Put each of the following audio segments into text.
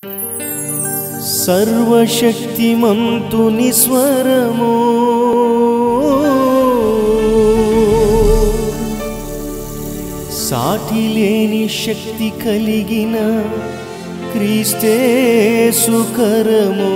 సర్వశక్తిమంతుని స్వరము సాటి లేని శక్తి కలిగిన క్రీస్తే సుకరము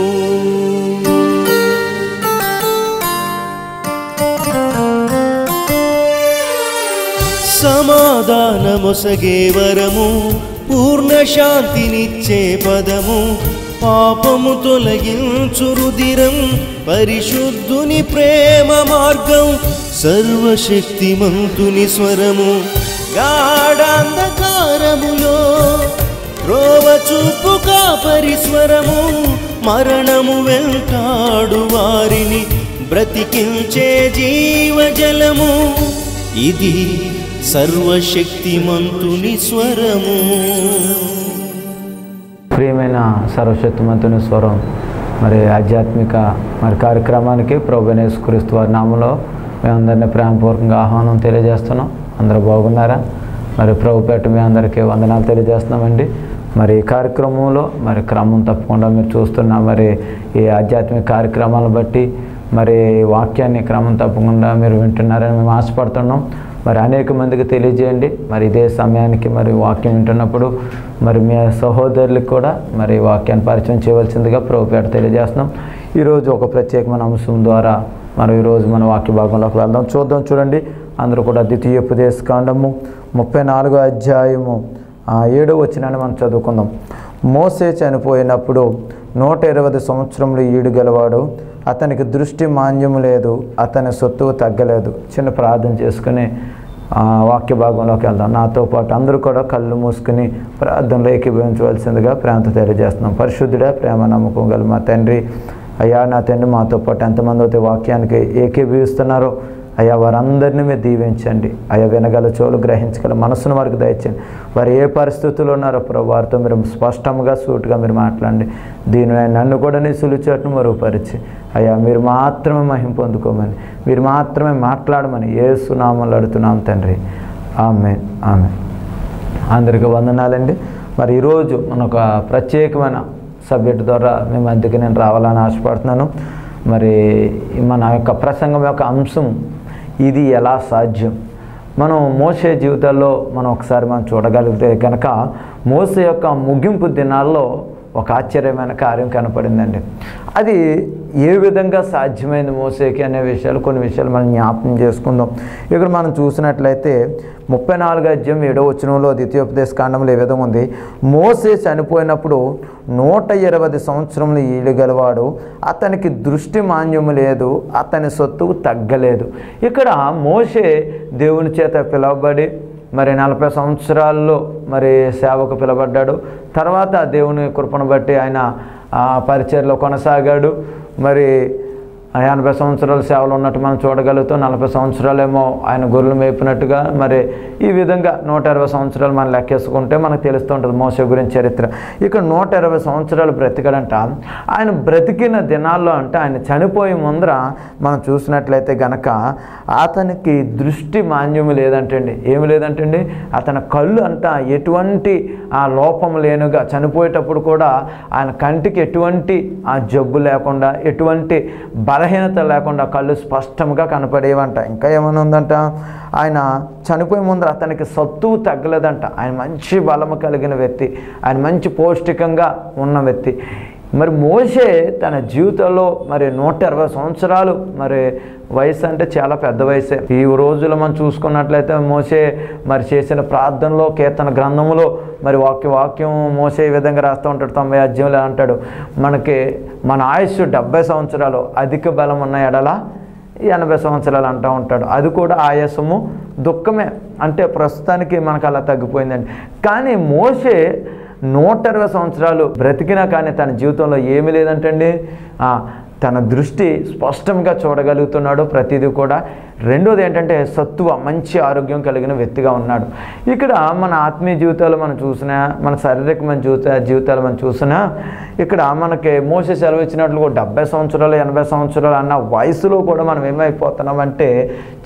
సమాధానమొసగే వరము పూర్ణ శాంతినిచ్చే పదము పాపము తొలగించు రుదిరం పరిశుద్ధుని ప్రేమ మార్గం సర్వశక్తిమంతుని స్వరము గాఢాంధకారములో త్రోవ చూపు కాపరి స్వరము మరణము వెంటాడు వారిని బ్రతికించే జీవజలము ఇది సర్వశక్తిమంతుని స్వరము ప్రియమైన సర్వశక్తిమంతుని స్వరం మరి ఆధ్యాత్మిక మరి కార్యక్రమానికి ప్రభునేసు క్రీస్తు వారి నామంలో మేమందరినీ ప్రేమపూర్వకంగా ఆహ్వానం తెలియజేస్తున్నాం అందరూ బాగున్నారా మరి ప్రభుపేట మీ అందరికీ వందనాలు తెలియజేస్తున్నామండి మరి ఈ కార్యక్రమంలో మరి క్రమం తప్పకుండా మీరు చూస్తున్న మరి ఈ ఆధ్యాత్మిక కార్యక్రమాలను బట్టి మరి వాక్యాన్ని క్రమం తప్పకుండా మీరు వింటున్నారని మేము ఆశపడుతున్నాం మరి అనేక మందికి తెలియజేయండి మరి ఇదే సమయానికి మరి వాక్యం వింటున్నప్పుడు మరి మీ సహోదరులకు కూడా మరి వాక్యాన్ని పరిచయం చేయవలసిందిగా ప్రభుపేట తెలియజేస్తున్నాం ఈరోజు ఒక ప్రత్యేకమైన అంశం ద్వారా మనం ఈరోజు మన వాక్య భాగంలోకి వెళ్దాం చూద్దాం చూడండి అందరూ కూడా ద్వితీయోపదేశ కాండము ముప్పై నాలుగో అధ్యాయము ఆ, ఏడో వచ్చినాన్ని మనం చదువుకుందాం మోసే చనిపోయినప్పుడు నూట ఇరవై సంవత్సరములు ఈడు గలవాడు అతనికి దృష్టి మాన్యము లేదు అతని సొత్తు తగ్గలేదు చిన్న ప్రార్థన చేసుకుని ఆ, వాక్య భాగంలోకి వెళ్దాం నాతో పాటు అందరూ కూడా కళ్ళు మూసుకుని ప్రార్థనలో ఏకీభవించవలసిందిగా ప్రేమతో తెలియజేస్తున్నాం పరిశుద్ధుడా ప్రేమ నమ్మకం గల మా తండ్రి అయ్యా నా తండ్రి మాతో పాటు ఎంతమంది అయితే వాక్యానికి ఏకీభవిస్తున్నారో అయ్యా వారందరినీ మీరు దీవించండి అయ్యా వినగల చెవులు గ్రహించగల మనసును వారికి దయచండి వారు ఏ పరిస్థితుల్లో ఉన్నారో ప్రభు వారితో మీరు స్పష్టంగా సూటుగా మీరు మాట్లాడండి దీని నన్ను కూడా నీ సులుచేటును మరుగుపరిచి అయ్యా మీరు మాత్రమే మహిం పొందుకోమని మీరు మాత్రమే మాట్లాడమని ఏ సునామలు అడుగుతున్నాం తండ్రి ఆమె ఆమె అందరికీ వందనాలండి మరి ఈరోజు మన ఒక ప్రత్యేకమైన సబ్జెక్ట్ ద్వారా మీ మధ్యకి నేను రావాలని ఆశపడుతున్నాను మరి మన యొక్క ప్రసంగం యొక్క అంశం ఇది ఎలా సాధ్యం మనం మోసే జీవితాల్లో మనం ఒకసారి మనం చూడగలిగితే కనుక మోసే యొక్క ముగింపు దినాల్లో ఒక ఆశ్చర్యమైన కార్యం కనపడిందండి అది ఏ విధంగా సాధ్యమైంది మోసేకి అనే విషయాలు కొన్ని విషయాలు మనం జ్ఞాపకం చేసుకుందాం ఇక్కడ మనం చూసినట్లయితే ముప్పై నాలుగు అధ్యాయం ఏడో వచనంలో ద్వితీయోపదేశ కాండంలో ఏ విధంగా ఉంది మోసే చనిపోయినప్పుడు నూట ఇరవై సంవత్సరములు ఈడగలవాడు అతనికి దృష్టి మాన్యము లేదు అతని సొత్తు తగ్గలేదు ఇక్కడ మోసే దేవుని చేత పిలువబడి మరి నలభై సంవత్సరాల్లో మరి సేవకు పిలబడ్డాడు తర్వాత దేవుని కృపను బట్టి ఆయన ఆ పరిచయలో కొనసాగాడు మరి ఎనభై సంవత్సరాల సేవలు ఉన్నట్టు మనం చూడగలుగుతాం నలభై సంవత్సరాలేమో ఆయన గొర్రెలు మేపినట్టుగా మరి ఈ విధంగా నూట ఇరవై సంవత్సరాలు మనం లెక్కేసుకుంటే మనకు తెలుస్తూ ఉంటుంది మోస గురించి చరిత్ర ఇక్కడ నూట ఇరవై సంవత్సరాలు బ్రతికడంట ఆయన బ్రతికిన దినాల్లో అంటే ఆయన చనిపోయే ముందర మనం చూసినట్లయితే గనక అతనికి దృష్టి మాన్యము లేదంటండి ఏమి లేదంటండి అతని కళ్ళు అంట ఎటువంటి ఆ లోపం లేనుగా చనిపోయేటప్పుడు కూడా ఆయన కంటికి ఎటువంటి ఆ జబ్బు లేకుండా ఎటువంటి బలహీనత లేకుండా కళ్ళు స్పష్టంగా కనపడేవంట ఇంకా ఏమైనా ఉందంట ఆయన చనిపోయే ముందర అతనికి సత్తువు తగ్గలేదంట ఆయన మంచి బలము కలిగిన వ్యక్తి ఆయన మంచి పౌష్టికంగా ఉన్న వ్యక్తి మరి మోసే తన జీవితంలో మరి నూట ఇరవై సంవత్సరాలు మరి వయసు అంటే చాలా పెద్ద వయసే ఈ రోజుల్లో మనం చూసుకున్నట్లయితే మోసే మరి చేసిన ప్రార్థనలో కీర్తన గ్రంథంలో మరి వాక్య వాక్యం మోసే ఈ విధంగా రాస్తూ ఉంటాడు తొంభై అధ్యాయులు అంటాడు మనకి మన ఆయుష్ డెబ్బై సంవత్సరాలు అధిక బలం ఉన్న ఎడల ఎనభై సంవత్సరాలు అంటూ ఉంటాడు అది కూడా ఆయాసము దుఃఖమే అంటే ప్రస్తుతానికి మనకు అలా తగ్గిపోయిందండి కానీ మోసే నూట ఇరవై సంవత్సరాలు బ్రతికినా కానీ తన జీవితంలో ఏమీ లేదంటండి ఆ, తన దృష్టి స్పష్టంగా చూడగలుగుతున్నాడు ప్రతిదీ కూడా రెండోది ఏంటంటే సత్తువ మంచి ఆరోగ్యం కలిగిన వ్యక్తిగా ఉన్నాడు ఇక్కడ మన ఆత్మీయ జీవితాలు మనం చూసినా మన శారీరకమైన జీవిత జీవితాలు మనం చూసినా ఇక్కడ మనకి మోసే సెలవు ఇచ్చినట్లు కూడా డెబ్బై సంవత్సరాలు ఎనభై సంవత్సరాలు అన్న వయసులో కూడా మనం ఏమైపోతున్నామంటే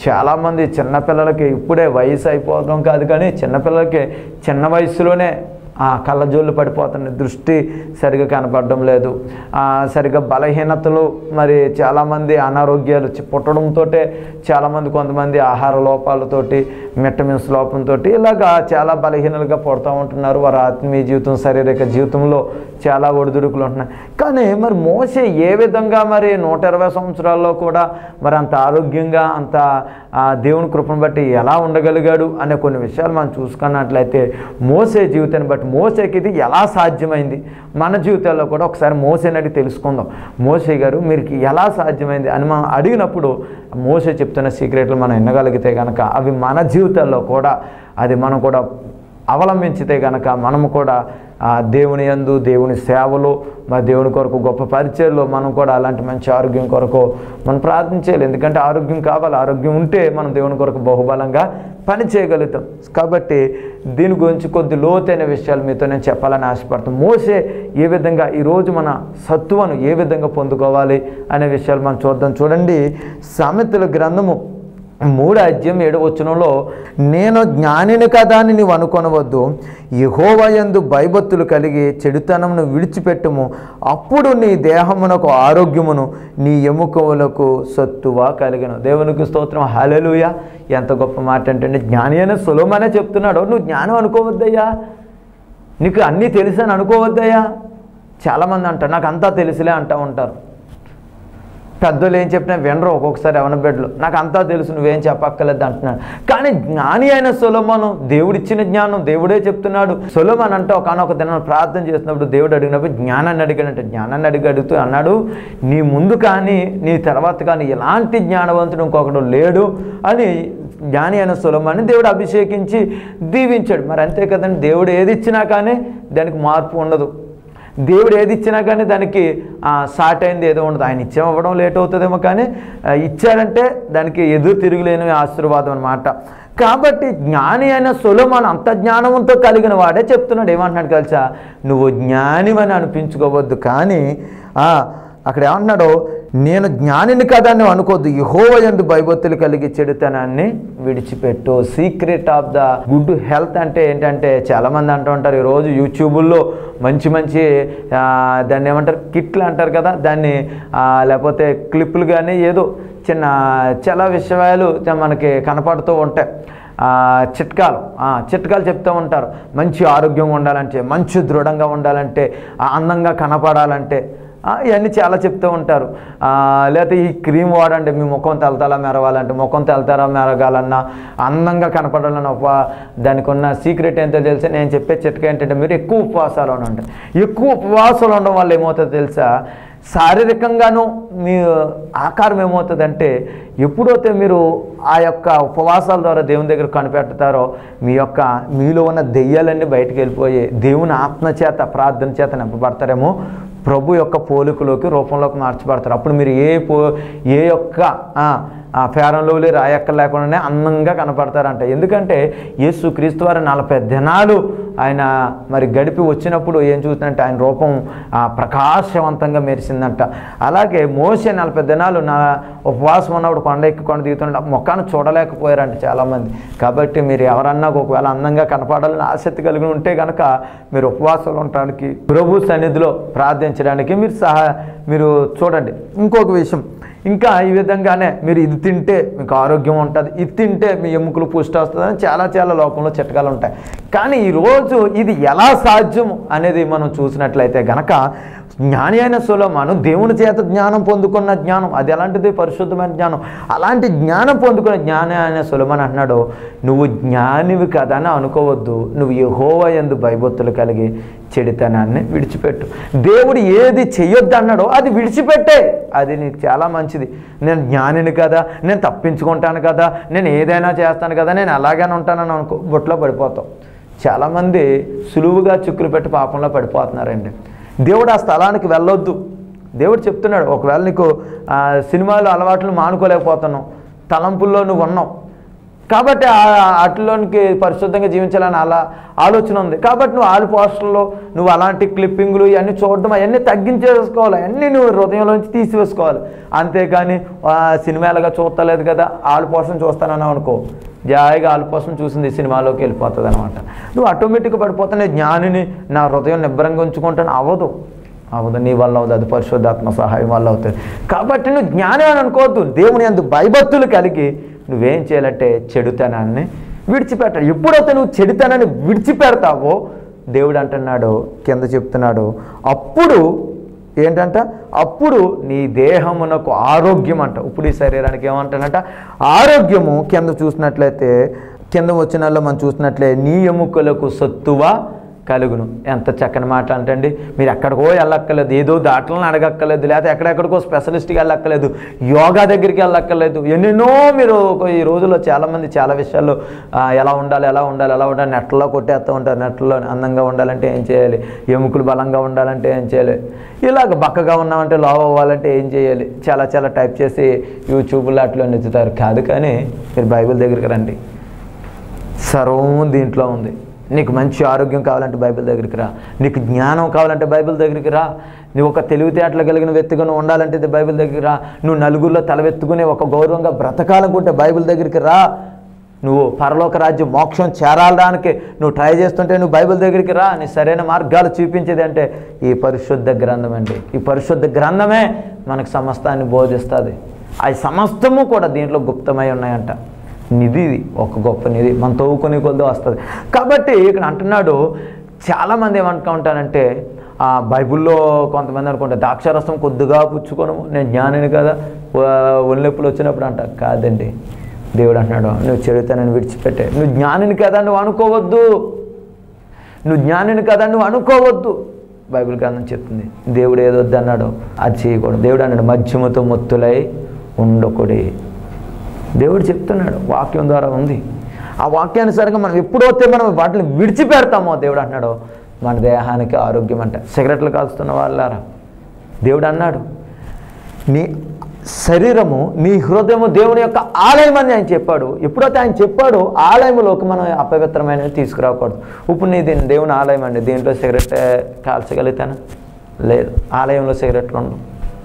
చాలామంది చిన్నపిల్లలకి ఇప్పుడే వయసు అయిపోవడం కాదు కానీ చిన్నపిల్లలకి చిన్న వయసులోనే ఆ కళ్ళజోళ్ళు పడిపోతున్నాయి దృష్టి సరిగా కనపడడం లేదు ఆ, సరిగా బలహీనతలు మరి చాలామంది అనారోగ్యాలు చి- పుట్టడంతో చాలామంది కొంతమంది ఆహార లోపాలతోటి విటమిన్స్ లోపంతో ఇలాగా చాలా బలహీనలుగా పుడతా ఉంటున్నారు వారి ఆత్మీయ జీవితం శారీరక జీవితంలో చాలా ఒడిదుడుకులు ఉంటున్నాయి కానీ మరి మోసే ఏ విధంగా మరి నూట ఇరవై సంవత్సరాల్లో కూడా మరి అంత ఆరోగ్యంగా అంత ఆ, దేవుని కృపను బట్టి ఎలా ఉండగలిగాడు అనే కొన్ని విషయాలు మనం చూసుకున్నట్లయితే మోసే జీవితాన్ని బట్టి మోసేకి ఇది ఎలా సాధ్యమైంది మన జీవితాల్లో కూడా ఒకసారి మోసేని అడిగి తెలుసుకుందాం మోసే గారు మీరు ఎలా సాధ్యమైంది అని మనం అడిగినప్పుడు మోసే చెప్తున్న సీక్రెట్లు మనం వినగలిగితే కనుక అవి మన జీవితాల్లో కూడా అది మనం కూడా అవలంబించితే కనుక మనము కూడా ఆ దేవుని యందు దేవుని సేవలో మా దేవుని కొరకు గొప్ప పరిచయంలో మనం కూడా అలాంటి మంచి ఆరోగ్యం కొరకు మనం ప్రార్థించాలి ఎందుకంటే ఆరోగ్యం కావాలి ఆరోగ్యం ఉంటే మనం దేవుని కొరకు బహుబలంగా పని చేయగలుగుతాం కాబట్టి దీని గురించి కొద్ది లోతైన విషయాలు మీతో నేను చెప్పాలని ఆశపడతాం మోసే ఏ విధంగా ఈరోజు మన సత్తువను ఏ విధంగా పొందుకోవాలి అనే విషయాలు మనం చూద్దాం చూడండి సామెతల గ్రంథము మూడు అధ్యాయం ఏడు వచనంలో నేను జ్ఞానిని కదా అని నీవు అనుకొనవద్దు యహోవయందు భయభక్తులు కలిగి చెడుతనమును విడిచిపెట్టుము అప్పుడు నీ దేహమునకు ఆరోగ్యమును నీ ఎముకములకు సత్తువా కలిగను దేవునికి స్తోత్రం హలలుయ ఎంత గొప్ప మాట అంటే జ్ఞాని అయిన సులభమనే చెప్తున్నాడు నువ్వు జ్ఞానం అనుకోవద్దయ్యా నీకు అన్నీ తెలుసని అనుకోవద్దయ్యా చాలామంది అంటారు నాకు అంతా తెలుసులే అంటూ ఉంటారు పెద్దలు ఏం చెప్పినా వినరు ఒక్కొక్కసారి ఎవరి బిడ్డలు నాకు అంతా తెలుసు నువ్వేం చెప్పక్కర్లేదు అంటున్నాడు కానీ జ్ఞాని అయిన సొలమను దేవుడిచ్చిన జ్ఞానం దేవుడే చెప్తున్నాడు సొలమన్ అంటే ఒకనొక దినం ప్రార్థన చేసినప్పుడు దేవుడు అడిగినప్పుడు జ్ఞానాన్ని అడిగాడంటే జ్ఞానాన్ని అడిగి అడుగుతూ అన్నాడు నీ ముందు కానీ నీ తర్వాత కానీ ఎలాంటి జ్ఞానవంతుడు ఇంకొకడు లేడు అని జ్ఞాని అయిన సులభాన్ని దేవుడు అభిషేకించి దీవించాడు మరి అంతే కదండి దేవుడు ఏది ఇచ్చినా కానీ దానికి మార్పు ఉండదు దేవుడు ఏది ఇచ్చినా కానీ దానికి ఆ, సాట్ అయింది ఏదో ఉండదు ఆయన ఇచ్చే ఇవ్వడం లేట్ అవుతుందేమో కానీ ఆ, ఇచ్చారంటే దానికి ఎదురు తిరుగులేని ఆశీర్వాదం అనమాట కాబట్టి జ్ఞాని అయిన సొలమాన్ అంత జ్ఞానంతో కలిగిన వాడే చెప్తున్నాడు ఏమంటున్నాడు కలిసా నువ్వు జ్ఞానివని అనిపించుకోవద్దు కానీ ఆ, అక్కడ ఏమంటున్నాడు నేను జ్ఞానిని కదా అని అనుకోవద్దు యహోవయందు భయభక్తులు కలిగి చెడుతనాన్ని విడిచిపెట్టు secret of the good health అంటే ఏంటంటే చాలామంది అంటూ ఉంటారు ఈరోజు యూట్యూబుల్లో మంచి మంచి ఆ, దాన్ని ఏమంటారు కిట్లు అంటారు కదా దాన్ని ఆ, లేకపోతే క్లిప్పులు కానీ ఏదో చిన్న చాలా విషయాలు మనకి కనపడుతూ ఉంటాయి ఆ, చిట్కాలు ఆ, చిట్కాలు చెప్తూ ఉంటారు మంచి ఆరోగ్యంగా ఉండాలంటే మంచి దృఢంగా ఉండాలంటే ఆ, అందంగా కనపడాలంటే ఆ, ఇవన్నీ చాలా చెప్తూ ఉంటారు ఆ, లేకపోతే ఈ క్రీమ్ వాడండి మీ ముఖం తెలతలా మెరవాలంటే ముఖం తెలతలా మెరగాలన్నా అందంగా కనపడాలన్న ఉప దానికి ఉన్న సీక్రెట్ ఏంటో తెలిసి నేను చెప్పే చిట్కా ఏంటంటే మీరు ఎక్కువ ఉపవాసాలు ఉండండి ఎక్కువ ఉపవాసాలు ఉండడం వల్ల ఏమవుతుందో తెలుసా శారీరకంగాను మీ ఆకారం ఏమవుతుందంటే ఎప్పుడైతే మీరు ఆ యొక్క ఉపవాసాల ద్వారా దేవుని దగ్గర కనిపెడతారో మీ యొక్క మీలో ఉన్న దెయ్యాలన్నీ బయటికి వెళ్ళిపోయి దేవుని ఆత్మ చేత ప్రార్థన చేత నింపబడతారేమో ప్రభు యొక్క పోలికలోకి రూపంలోకి మార్చబడతారు అప్పుడు మీరు ఏ పో ఏ యొక్క ఆ, ఆ ఫేరంలోలే రాయక్క లేకుండానే అందంగా కనపడతారంట ఎందుకంటే యేసు క్రీస్తు వారు నలభై దినాలు ఆయన మరి గడిపి వచ్చినప్పుడు ఏం చూస్తుందంటే ఆయన రూపం ఆ, ప్రకాశవంతంగా మెరిసిందంట అలాగే మోసే నలభై దినాలు నా ఉపవాసం ఉన్నప్పుడు కొండ ఎక్కి కొండ దిగుతుంటే ముఖాన్ని చూడలేకపోయారంట చాలామంది కాబట్టి మీరు ఎవరన్నా ఒకవేళ అందంగా కనపడాలని ఆసక్తి కలిగి ఉంటే కనుక మీరు ఉపవాసాలు ఉండడానికి ప్రభు సన్నిధిలో ప్రార్థించడానికి మీరు సహా మీరు చూడండి ఇంకొక విషయం ఇంకా ఈ విధంగానే మీరు ఇది తింటే మీకు ఆరోగ్యం ఉంటుంది ఇది తింటే మీ ఎముకలు పుష్టి వస్తుందని చాలా చాలా లోకంలో చిట్కాలు ఉంటాయి కానీ ఈరోజు ఇది ఎలా సాధ్యం అనేది మనం చూసినట్లయితే గనక జ్ఞాని అయిన సులమాను దేవుని చేత జ్ఞానం పొందుకున్న జ్ఞానం అది ఎలాంటిది పరిశుద్ధమైన జ్ఞానం అలాంటి జ్ఞానం పొందుకున్న జ్ఞాని అయిన సులమాన్ అంటున్నాడు నువ్వు జ్ఞానివి కదా అని అనుకోవద్దు నువ్వు యహోవ ఎందు భయభక్తులు కలిగి చెడితనాన్ని విడిచిపెట్టు దేవుడు ఏది చెయ్యొద్దు అన్నాడో అది విడిచిపెట్టే అది నీకు చాలా మంచిది నేను జ్ఞానిని కదా నేను తప్పించుకుంటాను కదా నేను ఏదైనా చేస్తాను కదా నేను అలాగనే ఉంటానని అనుకో బొట్లో పడిపోతాం చాలామంది సులువుగా చిక్కులు పెట్టి పాపంలో పడిపోతున్నారండి దేవుడు ఆ స్థలానికి వెళ్ళొద్దు దేవుడు చెప్తున్నాడు ఒకవేళ నీకు ఆ, సినిమాలు అలవాట్లు మానుకోలేకపోతున్నావు తలంపుల్లో నువ్వు ఉన్నావు కాబట్టి ఆ- వాటిలోనికి పరిశుద్ధంగా జీవించాలని అలా ఆలోచన ఉంది కాబట్టి నువ్వు ఆలు పోస్టర్లు నువ్వు అలాంటి క్లిప్పింగ్లు ఇవన్నీ చూడడం అవన్నీ తగ్గించేసుకోవాలి అన్నీ నువ్వు హృదయంలోంచి తీసివేసుకోవాలి అంతేకాని ఆ, సినిమాలుగా చూస్తలేదు కదా ఆలు పోస్టర్ చూస్తానన్నావు అనుకో జాయిగా ఆలు పోస్టర్ చూసింది ఈ సినిమాలోకి వెళ్ళిపోతుంది అనమాట నువ్వు ఆటోమేటిక్గా పడిపోతానే జ్ఞానిని నా హృదయం నిబ్బరంగా ఉంచుకుంటాను అవ్వదు అవ్వదు నీ వల్ల అవుతుంది అది పరిశుద్ధాత్మ సహాయం వల్ల అవుతుంది కాబట్టి నువ్వు జ్ఞానం అని అనుకోవద్దు దేవుని అందు భయభక్తులు కలిగి నువ్వేం చేయాలంటే చెడుతనాన్ని విడిచిపెట్టాలి ఎప్పుడైతే నువ్వు చెడుతనాన్ని విడిచిపెడతావో దేవుడు అంటున్నాడు కింద చెప్తున్నాడు అప్పుడు ఏంటంట అప్పుడు నీ దేహమునకు ఆరోగ్యం అంట ఇప్పుడు ఈ శరీరానికి ఏమంటానంట ఆరోగ్యము కింద చూసినట్లయితే కింద వచ్చిన మనం చూసినట్లే నీ ఎముకలకు సత్తువ కలుగును ఎంత చక్కని మాట అంటండి మీరు ఎక్కడికో వెళ్ళక్కర్లేదు ఏదో దాటలను అడగక్కర్లేదు లేకపోతే ఎక్కడెక్కడికో స్పెషలిస్ట్కి వెళ్ళక్కర్లేదు యోగా దగ్గరికి వెళ్ళక్కర్లేదు ఎన్నెన్నో మీరు ఒక ఈ రోజుల్లో చాలామంది చాలా విషయాల్లో ఆ, ఎలా ఉండాలి ఎలా ఉండాలి ఎలా ఉండాలి నెట్లో కొట్టేస్తూ ఉంటారు నెట్లో అందంగా ఉండాలంటే ఏం చేయాలి ఎముకలు బలంగా ఉండాలంటే ఏం చేయాలి ఇలాగ బక్కగా ఉన్నామంటే లావ్ అవ్వాలంటే ఏం చేయాలి చాలా చాలా టైప్ చేసి యూట్యూబ్లో అట్లా నెచ్చుతారు కాదు కానీ మీరు బైబిల్ దగ్గరికి రండి సర్వం దీంట్లో ఉంది నీకు మంచి ఆరోగ్యం కావాలంటే బైబిల్ దగ్గరికి రా నీకు జ్ఞానం కావాలంటే బైబిల్ దగ్గరికి రా నువ్వు ఒక తెలివితేటలు కలిగిన వ్యక్తిగా నువ్వు ఉండాలంటే ఇది బైబిల్ దగ్గరికి రా నువ్వు నలుగురిలో తలవెత్తుకుని ఒక గౌరవంగా బ్రతకాలనుకుంటే బైబిల్ దగ్గరికి రా నువ్వు పరలోక రాజ్యం మోక్షం చేరాలడానికి నువ్వు ట్రై చేస్తుంటే నువ్వు బైబిల్ దగ్గరికి రా నీ సరైన మార్గాలు చూపించేది అంటే ఈ పరిశుద్ధ గ్రంథం అండి ఈ పరిశుద్ధ గ్రంథమే మనకు సమస్తాన్ని బోధిస్తుంది అది సమస్తము కూడా దీంట్లో గుప్తమై ఉన్నాయంట నిధి ఇది ఒక గొప్ప నిధి మనం తవ్వుకొని కొద్ది వస్తుంది కాబట్టి ఇక్కడ అంటున్నాడు చాలామంది ఏమనుకుంటా ఉంటారంటే ఆ బైబిల్లో కొంతమంది అనుకుంటారు ద్రాక్షారసం కొద్దిగా పుచ్చుకోను నేను జ్ఞానిని కదా ఒ- ఒళ్ళెప్పులు వచ్చినప్పుడు అంట కాదండి దేవుడు అంటున్నాడు నువ్వు చెడుతానని విడిచిపెట్టే నువ్వు జ్ఞానిని కదా నువ్వు అనుకోవద్దు నువ్వు జ్ఞానిని కదా నువ్వు అనుకోవద్దు బైబిల్ గ్రంథం చెప్తుంది దేవుడు ఏదొద్దు అన్నాడు అది చేయకూడదు దేవుడు అన్నాడు మధ్యమతో మొత్తులై ఉండకుడి దేవుడు చెప్తున్నాడు వాక్యం ద్వారా ఉంది ఆ వాక్యానుసారంగా మనం ఎప్పుడైతే మనం వాటిని విడిచిపెడతామో దేవుడు అంటున్నాడు మన దేహానికి ఆరోగ్యం అంట సిగరెట్లు కాల్స్తున్న వాళ్ళారా దేవుడు అన్నాడు నీ శరీరము నీ హృదయము దేవుని యొక్క ఆలయం అని ఆయన చెప్పాడు ఎప్పుడైతే ఆయన చెప్పాడు ఆలయంలోకి మనం అపవిత్రమైనవి తీసుకురాకూడదు ఇప్పుడు నీ దీని దేవుని ఆలయం అండి దీంట్లో సిగరెట్ కాల్చగలుగుతానా లేదు ఆలయంలో సిగరెట్లు ఉండవు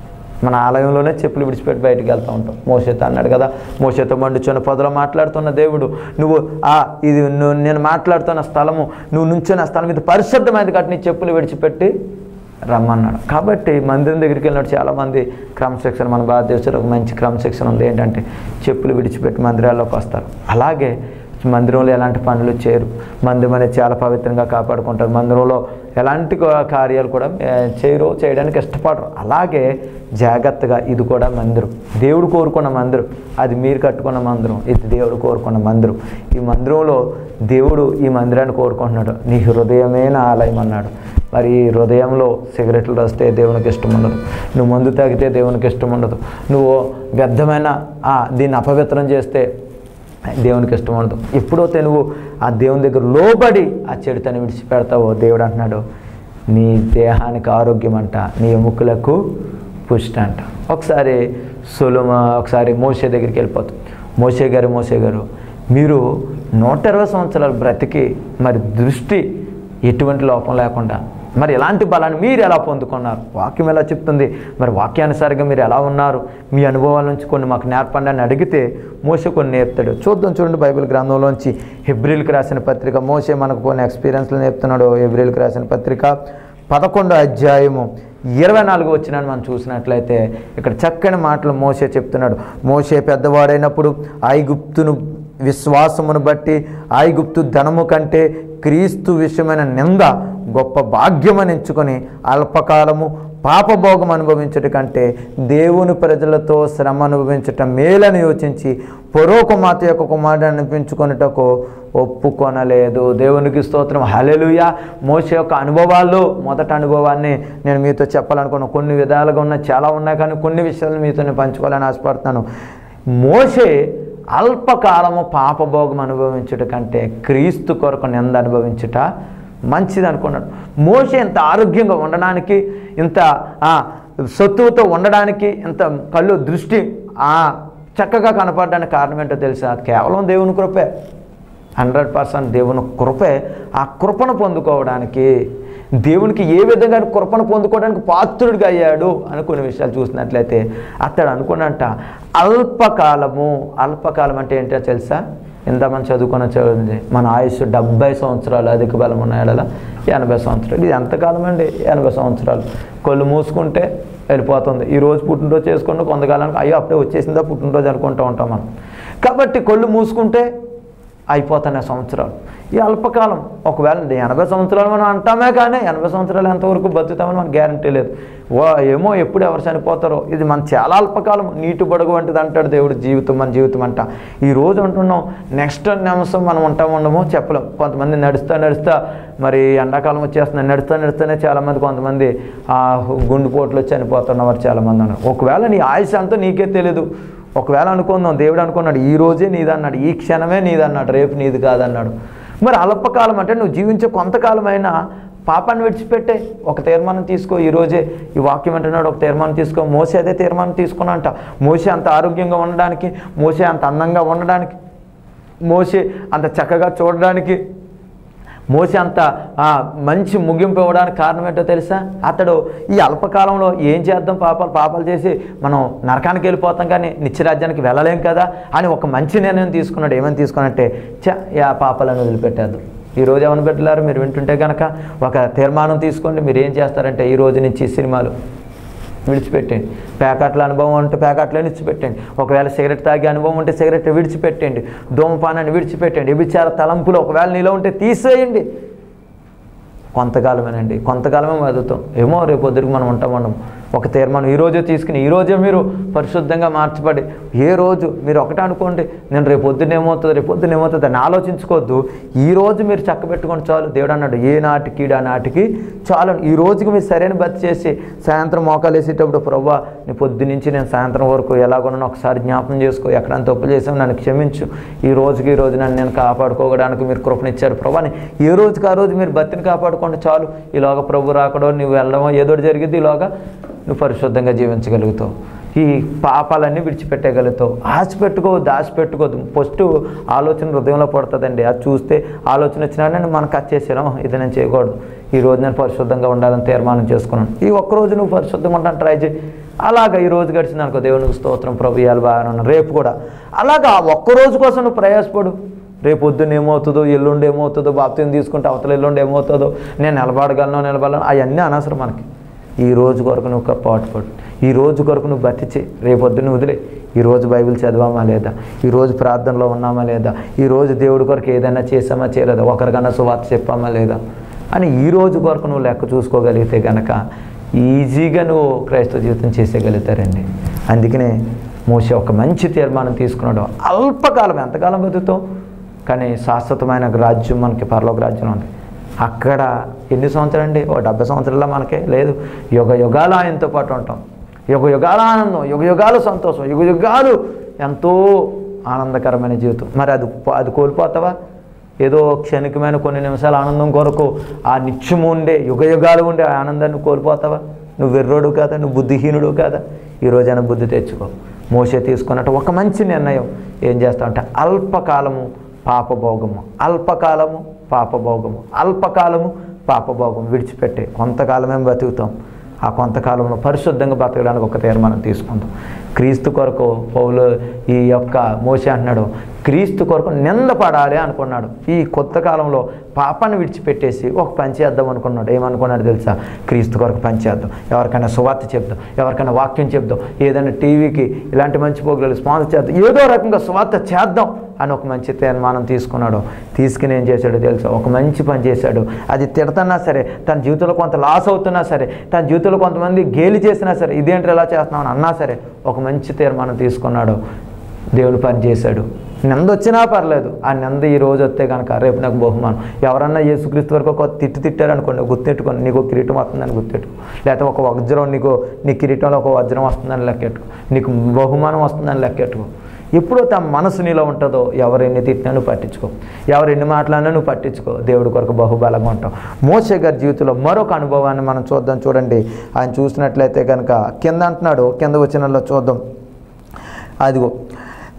మన ఆలయంలోనే చెప్పులు విడిచిపెట్టి బయటికి వెళ్తూ ఉంటాం మోసేతో అన్నాడు కదా మోసేతో మండుచున్న పొదలో మాట్లాడుతున్న దేవుడు నువ్వు ఆ ఇది నువ్వు నేను మాట్లాడుతున్న స్థలము నువ్వు నుంచున్న స్థలం ఇది పరిశుద్ధమైనది కాబట్టి నీ చెప్పులు విడిచిపెట్టి రమ్మన్నాడు కాబట్టి మందిరం దగ్గరికి వెళ్ళినట్టు చాలామంది క్రమశిక్షణ మన భారతదేశంలో ఒక మంచి క్రమశిక్షణ ఉంది ఏంటంటే చెప్పులు విడిచిపెట్టి మందిరాల్లోకి వస్తారు అలాగే మందిరంలో ఎలాంటి పనులు చేయరు మందిరం అనేది చాలా పవిత్రంగా కాపాడుకుంటారు మందిరంలో ఎలాంటి కా- కార్యాలు కూడా ఏ, చేయరు చేయడానికి ఇష్టపడరు అలాగే జాగ్రత్తగా ఇది కూడా మందిరం దేవుడు కోరుకున్న మందిరం అది మీరు కట్టుకున్న మందిరం ఇది దేవుడు కోరుకున్న మందిరం ఈ మందిరంలో దేవుడు ఈ మందిరాన్ని కోరుకుంటున్నాడు నీ హృదయమే నా ఆలయం అన్నాడు మరి ఈ హృదయంలో సిగరెట్లు రాస్తే దేవునికి ఇష్టం ఉండదు నువ్వు మందు తాగితే దేవునికి ఇష్టం ఉండదు నువ్వు వ్యర్థమైన ఆ, దీన్ని అపవిత్రం చేస్తే దేవునికి ఇష్టం ఉండదు ఎప్పుడైతే నువ్వు ఆ దేవుని దగ్గర లోబడి ఆ చెడుతని విడిచిపెడతావో దేవుడు అంటున్నాడు నీ దేహానికి ఆరోగ్యం అంట నీ ఎముకలకు పుష్టి అంట ఒకసారి సొలుమ ఒకసారి మోసే దగ్గరికి వెళ్ళిపోతాం మోసే గారు మోసే గారు మీరు నూట ఇరవై సంవత్సరాలు బ్రతికి మరి దృష్టి ఎటువంటి లోపం లేకుండా మరి ఎలాంటి బలాన్ని మీరు ఎలా పొందుకున్నారు వాక్యం ఎలా చెప్తుంది మరి వాక్యానుసారంగా మీరు ఎలా ఉన్నారు మీ అనుభవాల నుంచి కొన్ని మాకు నేర్పండి అని అడిగితే మోసే కొన్ని నేర్పుతాడు చూద్దాం చూడండి బైబిల్ గ్రంథంలోంచి హెబ్రిల్కి రాసిన పత్రిక మోసే మనకు కొన్ని ఎక్స్పీరియన్స్లు నేర్పుతున్నాడు హెబ్రిల్కి రాసిన పత్రిక పదకొండో అధ్యాయము ఇరవై నాలుగు వచ్చిన మనం చూసినట్లయితే ఇక్కడ చక్కని మాటలు మోసే చెప్తున్నాడు మోసే పెద్దవాడైనప్పుడు ఐగుప్తును విశ్వాసమును బట్టి ఐగుప్తు ధనము కంటే క్రీస్తు విషయమైన నింద గొప్ప భాగ్యమని ఎంచుకొని అల్పకాలము పాపభోగం అనుభవించట కంటే దేవుని ప్రజలతో శ్రమ అనుభవించటం మేలని యోచించి పొరో కుమార్తె యొక్క కుమారుడు అనిపించుకొనుటకు ఒప్పుకొనలేదు దేవునికి స్తోత్రం హలెలుయ మోసే యొక్క అనుభవాలు మొదటి అనుభవాన్ని నేను మీతో చెప్పాలనుకున్నాను కొన్ని విధాలుగా ఉన్నాయి చాలా ఉన్నాయి కానీ కొన్ని విషయాలు మీతో నేను పంచుకోవాలని ఆశపడుతున్నాను మోసే అల్పకాలము పాపభోగం అనుభవించుట కంటే క్రీస్తు కొరకు నింద అనుభవించుట మంచిది అనుకున్నాడు మోసే ఇంత ఆరోగ్యంగా ఉండడానికి ఇంత ఆ, సత్తువతో ఉండడానికి ఇంత కళ్ళు దృష్టి ఆ చక్కగా కనపడడానికి కారణం ఏంటో తెలుసా కేవలం దేవుని కృపే హండ్రెడ్ పర్సెంట్ దేవుని కృపే ఆ కృపను పొందుకోవడానికి దేవునికి ఏ విధంగా కృపను పొందుకోవడానికి పాత్రుడిగా అయ్యాడు అని కొన్ని విషయాలు చూసినట్లయితే అతడు అనుకున్నట్ట అల్పకాలము అల్పకాలం అంటే ఏంటో తెలుసా ఇంత మనం చదువుకున్న చదివింది మన ఆయుష్ డెబ్బై సంవత్సరాలు అధిక బలం ఉన్నాయడలా ఎనభై సంవత్సరాలు ఇది ఎంతకాలం అండి ఎనభై సంవత్సరాలు కళ్ళు మూసుకుంటే వెళ్ళిపోతుంది ఈ రోజు పుట్టినరోజు చేసుకుంటూ కొంతకాలానికి అయ్యో అప్పుడే వచ్చేసిందా పుట్టినరోజు అనుకుంటూ ఉంటాం మనం కాబట్టి కళ్ళు మూసుకుంటే అయిపోతున్నాయి సంవత్సరాలు ఈ అల్పకాలం ఒకవేళ ఎనభై సంవత్సరాలు మనం అంటామే కానీ ఎనభై సంవత్సరాలు ఎంతవరకు బతుకుతామని మనకు గ్యారంటీ లేదు వా ఏమో ఎప్పుడు ఎవరు చనిపోతారో ఇది మన చాలా అల్పకాలం నీటి బొడగు వంటిది అంటాడు దేవుడు జీవితం మన జీవితం అంట ఈ రోజు అంటున్నాం నెక్స్ట్ నిమిషం మనం ఉంటాం ఉండమో చెప్పలేం కొంతమంది నడుస్తా నడుస్తా మరి ఎండాకాలం వచ్చేస్తుంది నడుస్తా నడుస్తూనే చాలామంది కొంతమంది ఆ గుండెపోట్లు వచ్చి చనిపోతున్నవారు చాలామంది ఉన్నారు ఒకవేళ నీ ఆయుష్ అంతా నీకే తెలియదు ఒకవేళ అనుకుందాం దేవుడు అనుకున్నాడు ఈ రోజే నీదన్నాడు ఈ క్షణమే నీదన్నాడు రేపు నీది కాదన్నాడు మరి అల్పకాలం అంటే నువ్వు జీవించే కొంతకాలమైనా పాపాన్ని విడిచిపెట్టే ఒక తీర్మానం తీసుకో ఈ రోజే ఈ వాక్యం అంటున్నాడు ఒక తీర్మానం తీసుకో మోసే అదే తీర్మానం తీసుకున్నంట మోసే అంత ఆరోగ్యంగా ఉండడానికి మోసే అంత అందంగా ఉండడానికి మోసే అంత చక్కగా చూడడానికి మోసే అంత ఆ, మంచి ముగింపు ఇవ్వడానికి కారణం ఏంటో తెలుసా అతడు ఈ అల్పకాలంలో ఏం చేద్దాం పాపాలు పాపాలు చేసి మనం నరకానికి వెళ్ళిపోతాం కానీ నిత్యరాజ్యానికి వెళ్ళలేం కదా అని ఒక మంచి నిర్ణయం తీసుకున్నాడు ఏమని తీసుకున్నట్టే చ ఆ పాపాలను వదిలిపెట్టేద్దాం ఈ రోజు ఏమని పెట్టారు మీరు వింటుంటే కనుక ఒక తీర్మానం తీసుకోండి మీరు ఏం చేస్తారంటే ఈ రోజు నుంచి ఈ సినిమాలు విడిచిపెట్టండి ప్యాకెట్ల అనుభవం ఉంటే ప్యాకెట్లను విడిచిపెట్టండి ఒకవేళ సిగరెట్ తాగే అనుభవం ఉంటే సిగరెట్ విడిచిపెట్టండి ధూమపానాన్ని విడిచిపెట్టండి విచార తలంపులు ఒకవేళ నీలో ఉంటే తీసేయండి కొంతకాలమేనండి కొంతకాలమే బతుకుతాం ఏమో రేపు పొద్దురికి మనం ఉంటాం మనం ఒక తీర్మానం ఈ రోజే తీసుకుని ఈ రోజే మీరు పరిశుద్ధంగా మార్చబడి ఏ రోజు మీరు ఒకటే అనుకోండి నేను రేపు పొద్దున్న ఏమవుతుంది రేపు పొద్దున్న ఏమవుతుంది అని ఆలోచించుకోవద్దు ఈ రోజు మీరు చక్క పెట్టుకొని చాలు దేవుడు అన్నాడు ఏ నాటికి ఆ నాటికి చాలు ఈ రోజుకి మీరు సరైన బతి చేసి సాయంత్రం మోకాలు వేసేటప్పుడు ప్రభా నీ పొద్దు నుంచి నేను సాయంత్రం వరకు ఎలాగొన్నాను ఒకసారి జ్ఞాపకం చేసుకో ఎక్కడైనా తప్పు చేసావు నన్ను క్షమించు ఈ రోజుకి ఈ రోజు నన్ను నేను కాపాడుకోవడానికి మీరు కృపనిచ్చారు ప్రభాని ఏ రోజుకి ఆ రోజు మీరు బతిని కాపాడుకోండి చాలు ఈలోగా ప్రభు రాకడో నువ్వు వెళ్ళడమో ఏదో ఒకటి జరిగింది ఈలోగా నువ్వు పరిశుద్ధంగా జీవించగలుగుతావు ఈ పాపాలన్నీ విడిచిపెట్టగలుగుతావు ఆశ పెట్టుకోవద్దు ఆశ పెట్టుకోవద్దు ఫస్ట్ ఆలోచన హృదయంలో పడుతుందండి అది చూస్తే ఆలోచన వచ్చినా నేను మనకు వచ్చేసాను ఇది నేను చేయకూడదు ఈ రోజు నేను పరిశుద్ధంగా ఉండాలని తీర్మానం చేసుకున్నాను ఈ ఒక్కరోజు నువ్వు పరిశుద్ధంగా ఉంటాను ట్రై చేయి అలాగా ఈ రోజు గడిచింది అనుకో దేవునికి స్తోత్రం ప్రభు ఇవాళ బాగానే ఉన్నాను రేపు కూడా అలాగా ఆ ఒక్కరోజు కోసం నువ్వు ప్రయాసపడు రేపు పొద్దున్న ఏమవుతుందో ఎల్లుండి ఏమవుతుందో బాప్తిని తీసుకుంటే అవతల ఎల్లుండి ఏమవుతుందో నేను నిలబడగలను నిలబడలను అవన్నీ అనవసరం మనకి ఈ రోజు కొరకు నువ్వు ఒక పాటుపడు ఈ రోజు కొరకు నువ్వు బతిచే రేపొద్దున వదిలే ఈ రోజు బైబిల్ చదివామా లేదా ఈ రోజు ప్రార్థనలో ఉన్నామా లేదా ఈ రోజు దేవుడి కొరకు ఏదైనా చేసామా చేయలేదా ఒకరికన్నా సువార్త చెప్పామా లేదా అని ఈ రోజు కొరకు నువ్వు లెక్క చూసుకోగలిగితే గనక ఈజీగా నువ్వు క్రైస్తవ జీవితం చేసేయగలుగుతారండి అందుకనే మోసే ఒక మంచి తీర్మానం తీసుకున్నాడు అల్పకాలం ఎంతకాలం బతుకుతావు కానీ శాశ్వతమైన రాజ్యం మనకి పరలోక రాజ్యం ఉంది అక్కడ ఎన్ని సంవత్సరాలు అండి ఓ డెబ్బై సంవత్సరాల మనకే లేదు యుగ యుగాలు ఆయనతో పాటు ఉంటాం యుగ యుగాల ఆనందం యుగ యుగాలు సంతోషం యుగ యుగాలు ఎంతో ఆనందకరమైన జీవితం మరి అది అది కోల్పోతావా ఏదో క్షణికమైన కొన్ని నిమిషాల ఆనందం కొరకు ఆ నిత్యము ఉండే యుగ యుగాలు ఉండే ఆ ఆనందాన్ని కోల్పోతావా నువ్వు వెర్రోడు కాదా నువ్వు బుద్ధిహీనుడు కాదా ఈ రోజైనా బుద్ధి తెచ్చుకో మోసే తీసుకున్నట్టు ఒక మంచి నిర్ణయం ఏం చేస్తావంటే అల్పకాలము పాపభోగము అల్పకాలము పాపభోగము అల్పకాలము పాపభోగం విడిచిపెట్టే కొంతకాలమే బతుకుతాం ఆ కొంతకాలంలో పరిశుద్ధంగా బతకడానికి ఒక తీర్మానం తీసుకుందాం క్రీస్తు కొరకు పౌలు ఈ యొక్క మోసే అంటున్నాడు క్రీస్తు కొరకు నిందపడాలి అనుకున్నాడు ఈ కొత్త కాలంలో పాపాన్ని విడిచిపెట్టేసి ఒక పని చేద్దాం అనుకున్నాడు ఏమనుకున్నాడు తెలుసా క్రీస్తు కొరకు పని చేద్దాం ఎవరికైనా సువార్త చెప్దాం ఎవరికైనా వాక్యం చెప్దాం ఏదైనా టీవీకి ఇలాంటి మంచి ప్రోగ్రాలు స్పాన్సర్ చేద్దాం ఏదో రకంగా సువార్త చేద్దాం అని ఒక మంచి తీర్మానం తీసుకున్నాడు తీసుకుని ఏం చేశాడో తెలుసా ఒక మంచి పని చేశాడు అది తిడుతున్నా సరే తన జీవితంలో కొంత లాస్ అవుతున్నా సరే తన జీవితంలో కొంతమంది గేలి చేసినా సరే ఇదేంటి ఎలా చేస్తున్నావు అని అన్నా సరే ఒక మంచి తీర్మానం తీసుకున్నాడు దేవుడు పని చేశాడు నింద వచ్చినా పర్లేదు ఆ నింద ఈ రోజు వస్తే కనుక రేపు నాకు బహుమానం ఎవరన్నా యేసుక్రీస్తు వరకు ఒక తిట్టు తిట్టారనుకోండి గుర్తెట్టుకోండి నీకు ఒక కిరీటం వస్తుందని గుర్తెట్టుకో లేకపోతే ఒక వజ్రం నీకు నీ కిరీటంలో ఒక వజ్రం వస్తుందని లెక్కెట్టుకో నీకు బహుమానం వస్తుందని లెక్కెట్టుకో ఎప్పుడో తమ మనసు నీలో ఉంటుందో ఎవరు ఎన్ని తిట్టినా నువ్వు పట్టించుకో ఎవరు ఎన్ని మాట్లాడినా నువ్వు పట్టించుకో దేవుడి కొరకు బహుబలంగా ఉంటావు మోసే గారి జీవితంలో మరొక అనుభవాన్ని మనం చూద్దాం చూడండి ఆయన చూసినట్లయితే కనుక కింద అంటున్నాడు కింద వచ్చినలో చూద్దాం అదిగో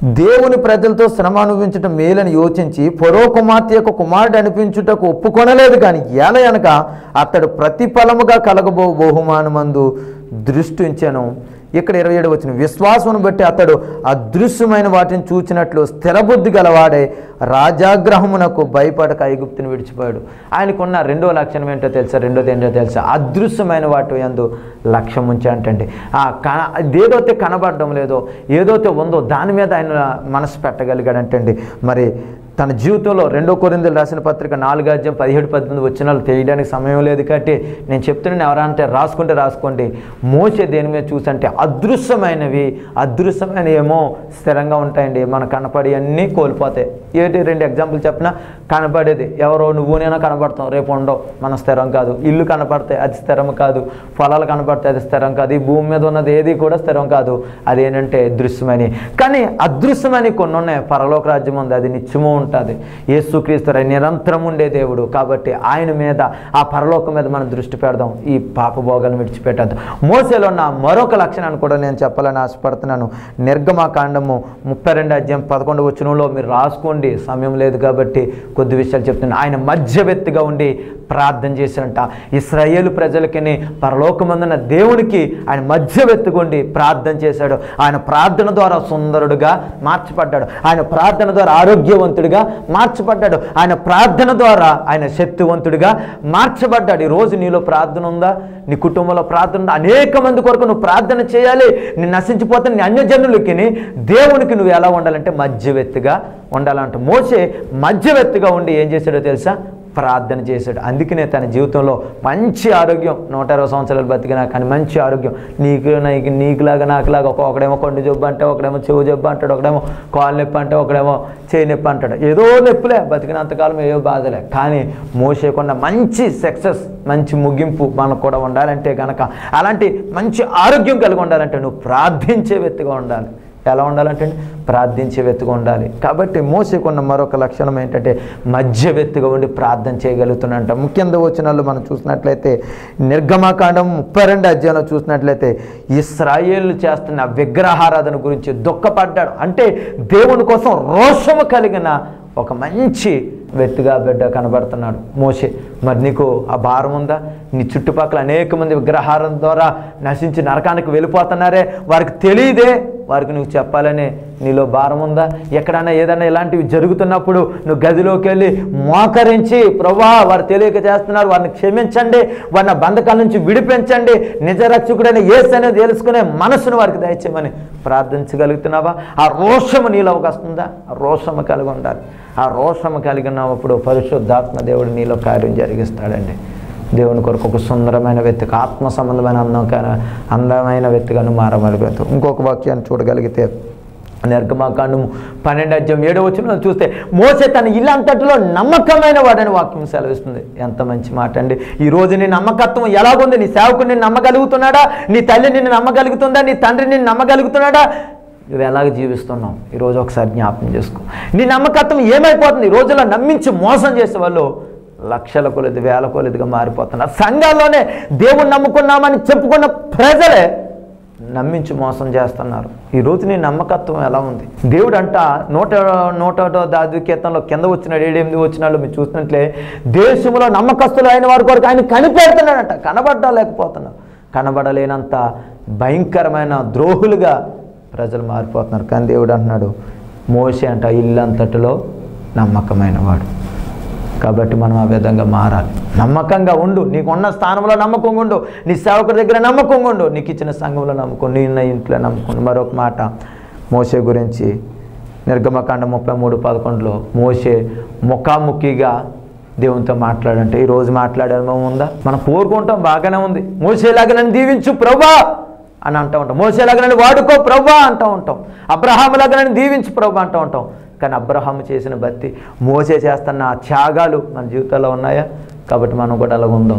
దేవుని ప్రజలతో శ్రమ అనుభవించటం మేలని యోచించి ఫరో కుమార్తె యొక్క కుమారుడు అనిపించుటకు ఒప్పుకొనలేదు కానీ ఏల అనక అతడు ప్రతిఫలముగా కలగబో బహుమానమందు దృష్టి ఉంచాను ఇక్కడ ఇరవై ఏడు వచ్చిన విశ్వాసమును బట్టి అతడు అదృశ్యమైన వాటిని చూచినట్లు స్థిరబుద్ధి గలవాడే రాజాగ్రహమునకు భయపడక ఐగుప్తుని విడిచిపోయాడు ఆయనకున్న రెండో లక్షణం ఏంటో తెలుసా రెండోది ఏంటో తెలుసా అదృశ్యమైన వాటి ఎందు లక్ష్యం ఉంచి అంటే ఆ కన ఏదైతే కనబడడం లేదో ఏదైతే ఉందో దాని మీద ఆయన మనసు పెట్టగలిగాడంటండి మరి తన జీవితంలో రెండో కొరిందులు రాసిన పత్రిక నాలుగు అధ్యాయం పదిహేడు పద్దెనిమిది వచ్చిన వాళ్ళు తెలియడానికి సమయం లేదు కాబట్టి నేను చెప్తున్నాను ఎవరంటే రాసుకుంటే రాసుకోండి మోసే దేని మీద చూసంటే అదృశ్యమైనవి అదృశ్యమైన ఏమో స్థిరంగా ఉంటాయండి మన కనపడి అన్నీ కోల్పోతాయి ఏంటి రెండు ఎగ్జాంపుల్ చెప్పినా కనపడేది ఎవరో నువ్వునైనా కనపడతాం రేపు ఉండవు మన స్థిరం కాదు ఇల్లు కనపడతాయి అది స్థిరం కాదు పొలాలు కనపడతాయి అది స్థిరం కాదు ఈ భూమి మీద ఉన్నది ఏది కూడా స్థిరం కాదు అదేంటంటే దృశ్యమని కానీ అదృశ్యమని కొన్ని ఉన్నాయి పరలోక రాజ్యం ఉంది అది నిత్యము ఉంటుంది యేసుక్రీస్తు నిరంతరం ఉండే దేవుడు కాబట్టి ఆయన మీద ఆ పరలోకం మీద మనం దృష్టి పెడదాం ఈ పాపభోగాలను విడిచిపెట్టద్దు మోసేలో ఉన్న మరొక లక్షణాన్ని కూడా నేను చెప్పాలని ఆశపడుతున్నాను నిర్గమాకాండము ముప్పై రెండు అధ్యాయం పదకొండు వచ్చినంలో మీరు రాసుకోండి సమయం లేదు కాబట్టి కొద్ది విషయాలు చెప్తున్నాను ఆయన మధ్యవర్తిగా ఉండి ప్రార్థన చేశారంట ఇస్రాయేలు ప్రజలకి పరలోకమందున్న దేవునికి ఆయన మధ్యవర్తిగా ఉండి ప్రార్థన చేశాడు ఆయన ప్రార్థన ద్వారా సుందరుడుగా మార్చబడ్డాడు ఆయన ప్రార్థన ద్వారా ఆరోగ్యవంతుడిగా మార్చబడ్డాడు ఆయన ప్రార్థన ద్వారా ఆయన శక్తివంతుడిగా మార్చబడ్డాడు ఈరోజు నీలో ప్రార్థన ఉందా నీ కుటుంబంలో ప్రార్థన ఉందా అనేక మంది కొరకు నువ్వు ప్రార్థన చేయాలి నేను నశించిపోతున్న నీ అన్యజనులకి దేవునికి నువ్వు ఎలా ఉండాలంటే మధ్యవర్తిగా ఉండాలంట మోసే మధ్యవర్తిగా ఉండి ఏం చేశాడో తెలుసా ప్రార్థన చేశాడు అందుకనే తన జీవితంలో మంచి ఆరోగ్యం నూట ఇరవై సంవత్సరాలు బతికినా కానీ మంచి ఆరోగ్యం నీకు నీకు నీకులాగా నాకులాగా ఒక ఒకడేమో కొండు జబ్బు అంటే ఒకడేమో చెవు జబ్బు అంటాడు ఒకడేమో కాలు నొప్పి అంటే ఒకడేమో చేయి నొప్పి అంటాడు ఏదో నొప్పులే బతికినంతకాలం ఏదో బాధలే కానీ మోసేకుండా మంచి సక్సెస్ మంచి ముగింపు మనకు కూడా ఉండాలంటే కనుక అలాంటి మంచి ఆరోగ్యం కలిగి ఉండాలంటే నువ్వు ప్రార్థించే వ్యక్తిగా ఉండాలి ఎలా ఉండాలంటే ప్రార్థించే వ్యక్తిగా ఉండాలి కాబట్టి మోసేకున్న మరొక లక్షణం ఏంటంటే మధ్యవ్యక్తిగా ఉండి ప్రార్థన చేయగలుగుతున్నంట ముఖ్యంగా వచ్చినాళ్ళు మనం చూసినట్లయితే నిర్గమాకాండం ముప్పై రెండు అధ్యాయంలో చూసినట్లయితే ఇస్రాయేళ్లు చేస్తున్న విగ్రహారాధన గురించి దుఃఖపడ్డాడు అంటే దేవుని కోసం రోషము కలిగిన ఒక మంచి వ్యక్తిగా బిడ్డ కనబడుతున్నాడు మోసే మరి నీకు ఆ భారం ఉందా నీ చుట్టుపక్కల అనేక మంది విగ్రహారం ద్వారా నశించి నరకానికి వెళ్ళిపోతున్నారే వారికి తెలియదే వారికి నువ్వు చెప్పాలనే నీలో భారం ఉందా ఎక్కడైనా ఏదైనా ఇలాంటివి జరుగుతున్నప్పుడు నువ్వు గదిలోకి వెళ్ళి మోకరించి ప్రభా వారు తెలియక చేస్తున్నారు వారిని క్షమించండి వారిని బంధకాల నుంచి విడిపించండి నిజ రక్షకుడైన ఏసు అనేది తెలుసుకునే మనసును వారికి దయచేయమని ప్రార్థించగలుగుతున్నావా ఆ రోషము నీలోకి వస్తుందా ఆ రోషము కలిగి ఉండాలి ఆ రోషము కలిగినప్పుడు పరిశుద్ధాత్మ దేవుడు నీలో కార్యం జరిగిస్తాడండి దేవుని కొరకు ఒక సుందరమైన వ్యక్తికి ఆత్మ సంబంధమైన అందమైన అందమైన వ్యక్తిగాను మారగలుగుతాం ఇంకొక వాక్యాన్ని చూడగలిగితే నిర్గమాకాండము పన్నెండు అధ్యాయం ఏడో వచ్చిన చూస్తే మోసే తన ఇల్లంతటిలో నమ్మకమైన వాడని వాక్యం సెలవిస్తుంది ఎంత మంచి మాట అండి ఈ రోజు నీ నమ్మకత్వం ఎలాగుంది నీ సేవకుని నిన్ను నమ్మగలుగుతున్నాడా నీ తల్లి నిన్ను నమ్మగలుగుతుందా నీ తండ్రి నిన్ను నమ్మగలుగుతున్నాడా నువ్వు ఎలాగ జీవిస్తున్నావు ఈరోజు ఒకసారి జ్ఞాపకం చేసుకో నీ నమ్మకత్వం ఏమైపోతుంది ఈ రోజుల్లో నమ్మించి మోసం చేసే వాళ్ళు లక్షల కొలది వేల కొలదిగా మారిపోతున్నారు సంఘాల్లోనే దేవుణ్ణి నమ్ముకున్నామని చెప్పుకున్న ప్రజలే నమ్మించి మోసం చేస్తున్నారు ఈ రోజు నీ నమ్మకత్వం ఎలా ఉంది దేవుడు అంట నూట నూట ఒకటో దాద్వికీర్తనలో కింద వచ్చిన ఏడెనిమిది వచ్చిన వాళ్ళు మీరు చూసినట్లే దేశంలో నమ్మకస్తులు అయిన వారి కొరకు ఆయన కనిపెడుతున్నాడంట కనబడ్డా లేకపోతున్నా కనబడలేనంత భయంకరమైన ద్రోహులుగా ప్రజలు మారిపోతున్నారు కానీ దేవుడు అంటున్నాడు మోసే అంట ఇల్లంతటిలో నమ్మకమైన వాడు కాబట్టి మనం ఆ విధంగా మారాలి నమ్మకంగా ఉండు నీకున్న స్థానంలో నమ్మకంగా ఉండు నీ సేవకుడి దగ్గర నమ్మకంగా ఉండు నీకు ఇచ్చిన సంఘంలో నమ్మకం నీ ఉన్న ఇంట్లో నమ్మకం మరొక మాట మోసే గురించి నిర్గమకాండ ముప్పై మూడు పదకొండులో మోసే ముఖాముఖిగా దేవునితో మాట్లాడంటే ఈరోజు మాట్లాడే అనుభవం ఉందా మనం కోరుకుంటాం బాగానే ఉంది మోసేలాగా నన్ను దీవించు ప్రభా అని అంటూ ఉంటాం మోసేలాగా నన్ను వాడుకో ప్రభా అంటూ ఉంటాం అబ్రహాములాగా నన్ను దీవించు ప్రభా అంటూ ఉంటాం కానీ అబ్రహాం చేసిన భక్తి మోసే చేస్తున్న ఆ త్యాగాలు మన జీవితాల్లో ఉన్నాయా కాబట్టి మనం కూడా అలా ఉందాం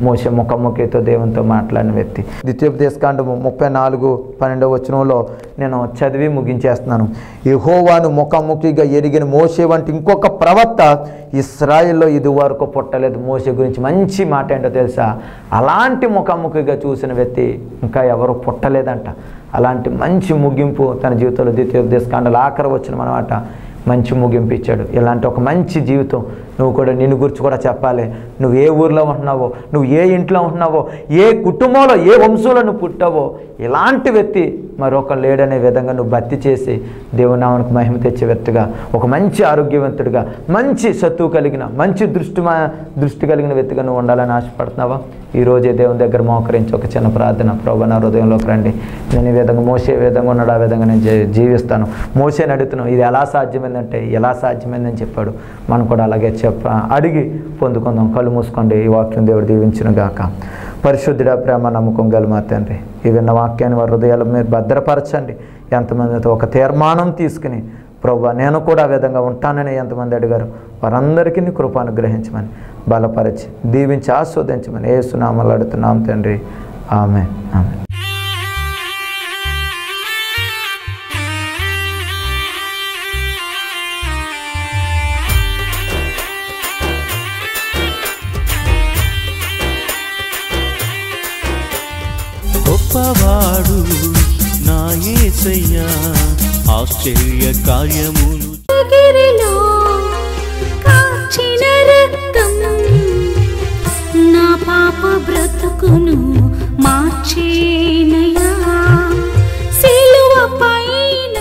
మోసే ముఖముఖితో దేవునితో మాట్లాడిన వ్యక్తి ద్వితీయోపదేశకాండము ముప్పై నాలుగు పన్నెండవ వచనంలో నేను చదివి ముగించేస్తున్నాను యెహోవాను ముఖాముఖిగా ఎరిగిన మోసే వంటి ఇంకొక ప్రవక్త ఇస్రాయిల్లో ఇది వరకు పుట్టలేదు మోసే గురించి మంచి మాట ఏంటో తెలుసా అలాంటి ముఖాముఖిగా చూసిన వ్యక్తి ఇంకా ఎవరు పుట్టలేదంట అలాంటి మంచి ముగింపు తన జీవితంలో ద్వితీయోపదేశకాండలు ఆఖరి వచ్చిన అనమాట మంచి ముగింపు ఇచ్చాడు ఇలాంటి ఒక మంచి జీవితం నువ్వు కూడా నిన్ను గురించి కూడా చెప్పాలి నువ్వు ఏ ఊర్లో ఉంటున్నావో నువ్వు ఏ ఇంట్లో ఉంటున్నావో ఏ కుటుంబంలో ఏ వంశంలో నువ్వు పుట్టావో ఇలాంటి వ్యక్తి మరొక లేడనే విధంగా నువ్వు భర్తీ చేసి దేవునామానికి మహిమ తెచ్చే వ్యక్తిగా ఒక మంచి ఆరోగ్యవంతుడిగా మంచి సత్తువు కలిగిన మంచి దృష్టి దృష్టి కలిగిన వ్యక్తిగా నువ్వు ఉండాలని ఆశపడుతున్నావా ఈ రోజే దేవుని దగ్గర మోకరించి ఒక చిన్న ప్రార్థన ప్రభు నా హృదయంలోకి రండి నేను ఈ విధంగా మోసే విధంగా ఉన్నాడు ఆ విధంగా నేను జీ- జీవిస్తాను మోసేని అడుగుతున్నాను ఇది ఎలా సాధ్యమైందంటే ఎలా సాధ్యమైందని చెప్పాడు మనం కూడా అలాగే చెప్ప అడిగి పొందుకుందాం కళ్ళు మూసుకోండి ఈ వాక్యం దేవుడు దీవించిన గాక పరిశుద్ధుడ ప్రేమ నమ్మకం గల మా తండ్రి ఈ విన్న వాక్యాన్ని వారి హృదయాలు మీరు భద్రపరచండి ఎంతమందితో ఒక తీర్మానం తీసుకుని ప్రభు నేను కూడా ఆ విధంగా ఉంటానని ఎంతమంది అడిగారు వారందరికీ నీ కృప అనుగ్రహించమని బలపరిచి దీవించి ఆస్వాదించమని ఏ సునామాలు అడుగుతున్నాం తండ్రి ఆమె ఆమె గొప్పవాడు నా యేసయ్యా ఆశ్చర్య కార్యములు గిరిలో కాచిన రక్తం నా పాప బ్రతుకును మార్చేనయా సిలువ పైన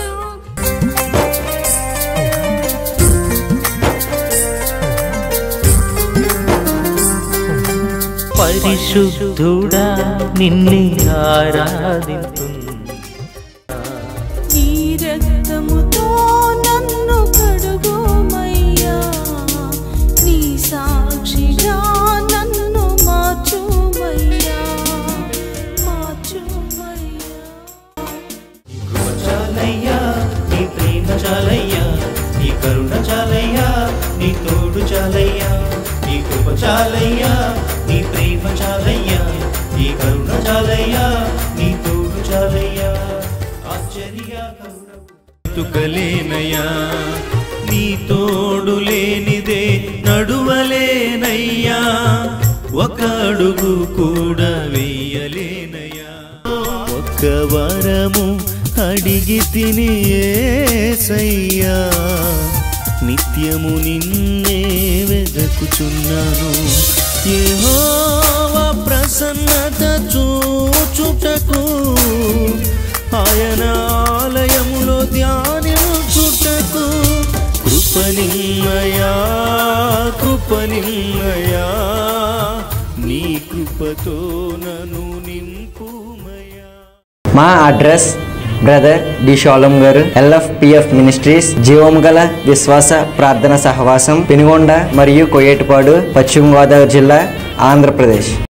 పరిశుద్ధుడా నిన్నే ఆరాధింతున్నా నీ రక్తముతో నన్ను కడుగోమయ్యా నీ సాక్షిగా నన్ను మార్చుమయ్యా మార్చుమయ్యా కృప చాలయ్యా నీ ప్రేమ చాలయ్యా నీ కరుణ చాలయ్యా నీ తోడు చాలయ్యా నీ కృప చాలయ్యా నీ ప్రేమ చాలయ్యా నీ కరుణ చాలయ్యా నీ తోడు చాలయ్యా ఆశ్చర్య కరుణ తుకలేనయ్యా నీ తోడు లేనిదే నడువలేనయ్యా ఒక అడుగు కూడా వెయ్యలేనయ్యా ఒక్క వరము అడిగి తిని ఏసయ్యా నిత్యము నిన్నే వెదకుచున్నాను యెహోవా ప్రసన్నత చూచుటకు ఆయన ఆలయములో ధ్యానించుటకు కృపనిమ్మయా కృపనిమ్మయా నీ కృపతో నన్ను నింపుమయా మా అడ్రస్ బ్రదర్ డి షోలం గారు ఎల్ఎఫ్పిఎఫ్ మినిస్ట్రీస్ జీవం గల విశ్వాస ప్రార్థన సహవాసం పెనుగొండ మరియు కొయ్యేటిపాడు పశ్చిమ గోదావరి జిల్లా ఆంధ్రప్రదేశ్